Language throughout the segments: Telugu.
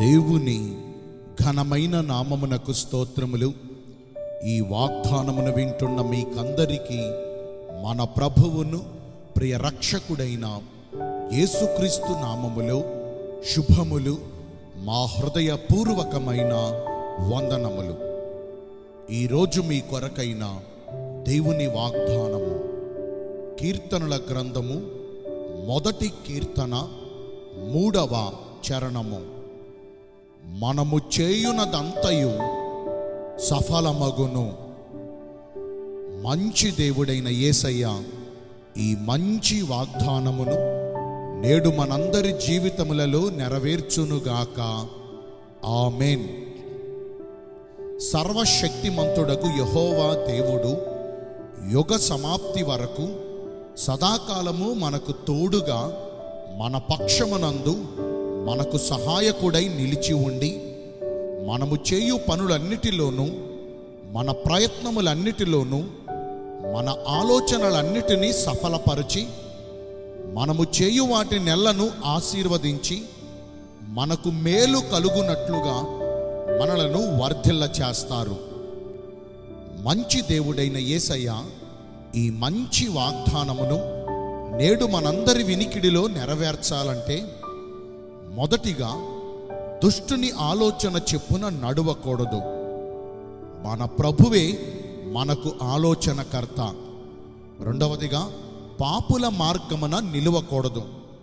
దేవుని ఘనమైన నామమునకు స్తోత్రములు ఈ వాగ్దానమును వింటున్న మీకందరికీ మన ప్రభువును ప్రియ రక్షకుడైన యేసుక్రీస్తు నామములో శుభములు మా హృదయపూర్వకమైన వందనములు ఈరోజు మీ కొరకైన దేవుని వాగ్దానము కీర్తనల గ్రంథము మొదటి కీర్తన మూడవ చరణము మనము చేయునదంతయు సఫలమగును మంచి దేవుడైన యేసయ్య ఈ మంచి వాగ్దానమును నేడు మనందరి జీవితములలో నెరవేర్చునుగాక ఆమెన్ సర్వశక్తిమంతుడకు యహోవా దేవుడు యుగ సమాప్తి వరకు సదాకాలము మనకు తోడుగా మన పక్షమునందు మనకు సహాయకుడై నిలిచి ఉండి మనము చేయు పనులన్నిటిలోనూ మన ప్రయత్నములన్నిటిలోనూ మన ఆలోచనలన్నిటినీ సఫలపరిచి మనము చేయు వాటి నెలను ఆశీర్వదించి మనకు మేలు కలుగునట్లుగా మనలను వర్ధిల్ల చేస్తారు మంచి దేవుడైన యేసయ్య ఈ మంచి వాగ్దానమును నేడు మనందరి వినికిడిలో నెరవేర్చాలంటే మొదటిగా దుష్టుని ఆలోచన చెప్పున నడవకూడదు మన ప్రభువే మనకు ఆలోచనకర్త రెండవదిగా పాపుల మార్గమున నిలువకూడదు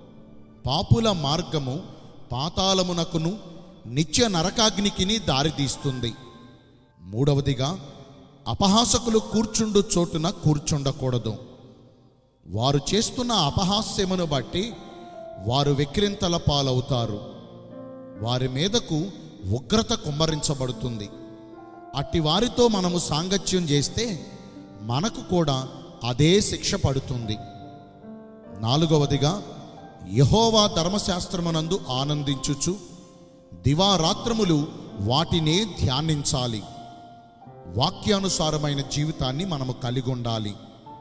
పాపుల మార్గము పాతాళమునకును నిత్య నరకాగ్నికిని దారితీస్తుంది మూడవదిగా అపహాసకులు కూర్చుండు చోటున కూర్చుండకూడదు వారు చేస్తున్న అపహాస్యమును బట్టి వారు వెక్కిరింతల పాలవుతారు వారి మీదకు ఉగ్రత కుమ్మరించబడుతుంది అట్టి వారితో మనము సాంగత్యం చేస్తే మనకు కూడా అదే శిక్ష పడుతుంది నాలుగవదిగా యహోవా ధర్మశాస్త్రమునందు ఆనందించుచు దివారాత్రములు వాటినే ధ్యానించాలి వాక్యానుసారమైన జీవితాన్ని మనము కలిగి ఉండాలి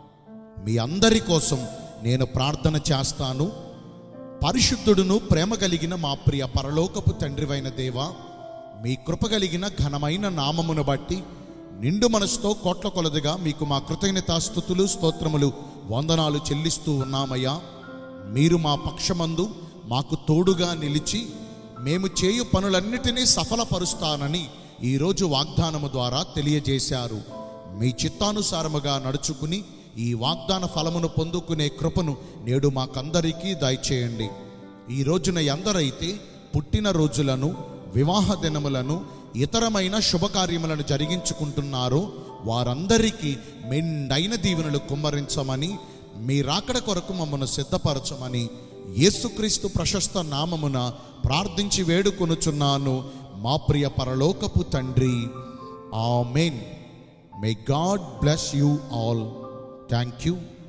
మీ అందరి కోసం నేను ప్రార్థన చేస్తాను పరిశుద్ధుడును ప్రేమ కలిగిన మా ప్రియ పరలోకపు తండ్రివైన దేవా మీ కృప కలిగిన ఘనమైన నామమును బట్టి నిండు మనసుతో కోట్ల కొలదిగా మీకు మా కృతజ్ఞతాస్థుతులు స్తోత్రములు వందనాలు చెల్లిస్తూ ఉన్నామయ్యా మీరు మా పక్షమందు మాకు తోడుగా నిలిచి మేము చేయు పనులన్నిటినీ సఫలపరుస్తానని ఈరోజు వాగ్దానము ద్వారా తెలియజేశారు మీ చిత్తానుసారముగా నడుచుకుని ఈ వాగ్దాన ఫలమును పొందుకునే కృపను నేడు మాకందరికీ దయచేయండి ఈ రోజున ఎందరైతే పుట్టిన రోజులను వివాహ దినములను ఇతరమైన శుభకార్యములను జరిగించుకుంటున్నారో వారందరికీ మెండైన దీవెనలు కుమ్మరించమని మీ రాకడ కొరకు మమ్మను సిద్ధపరచమని యేసుక్రీస్తు ప్రశస్త నామమున ప్రార్థించి వేడుకొనుచున్నాను మా ప్రియ పరలోకపు తండ్రి amen may God bless you all thank you